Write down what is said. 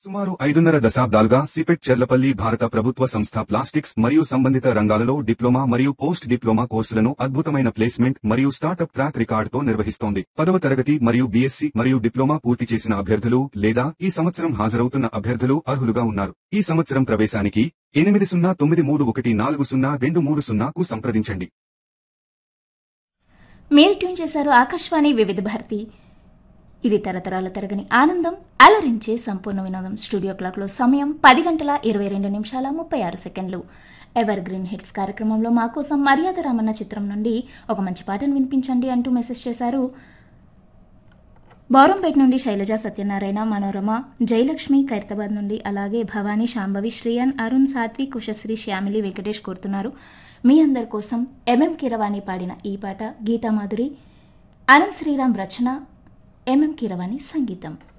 సుమారు ఐదున్నర దశాబ్దాలుగా సిపెట్ చెర్లపల్లి భారత ప్రభుత్వ సంస్థ ప్లాస్టిక్స్ మరియు సంబంధిత రంగాలలో డిప్లొమా మరియు పోస్ట్ డిప్లొమా కోర్సులను అద్భుతమైన ప్లేస్మెంట్ మరియు స్టార్టప్ ట్రాక్ రికార్డుతో నిర్వహిస్తోంది పదవ తరగతి మరియు బీఎస్సీ మరియు డిప్లొమా పూర్తి చేసిన అభ్యర్థులు లేదా ఈ సంవత్సరం హాజరవుతున్న అభ్యర్థులు అర్హులుగా ఉన్నారు ఈ సంవత్సరం ప్రవేశానికి ఎనిమిది సున్నా తొమ్మిది మూడు ఒకటి నాలుగు సున్నా రెండు మూడు సున్నాకు సంప్రదించండి మీరు ట్యూన్ చేశారు ఆకాశవాణి వివిధ భారతి ఇది తరతరాల తరగని ఆనందం అలరించే సంపూర్ణ వినోదం స్టూడియో క్లాక్లో సమయం పది గంటల ఇరవై రెండు నిమిషాల ముప్పై ఆరు సెకండ్లు ఎవర్ గ్రీన్ హిట్స్ కార్యక్రమంలో మా కోసం మర్యాద రామన్న చిత్రం నుండి ఒక మంచి పాటను వినిపించండి అంటూ మెసేజ్ చేశారు బౌరంపేట నుండి శైలజ సత్యనారాయణ మనోరమ జయలక్ష్మి ఖైరతాబాద్ నుండి అలాగే భవానీ శాంభవి శ్రీయన్ అరుణ్ సాత్విక్ కుశశ్రీ శ్యామిలి వెంకటేష్ కోరుతున్నారు మీ అందరి కోసం ఎంఎం కిరవాణి పాడిన ఈ పాట గీతామాధురి అనంత్ శ్రీరామ్ రచన ఎంఎం కిరవాణి సంగీతం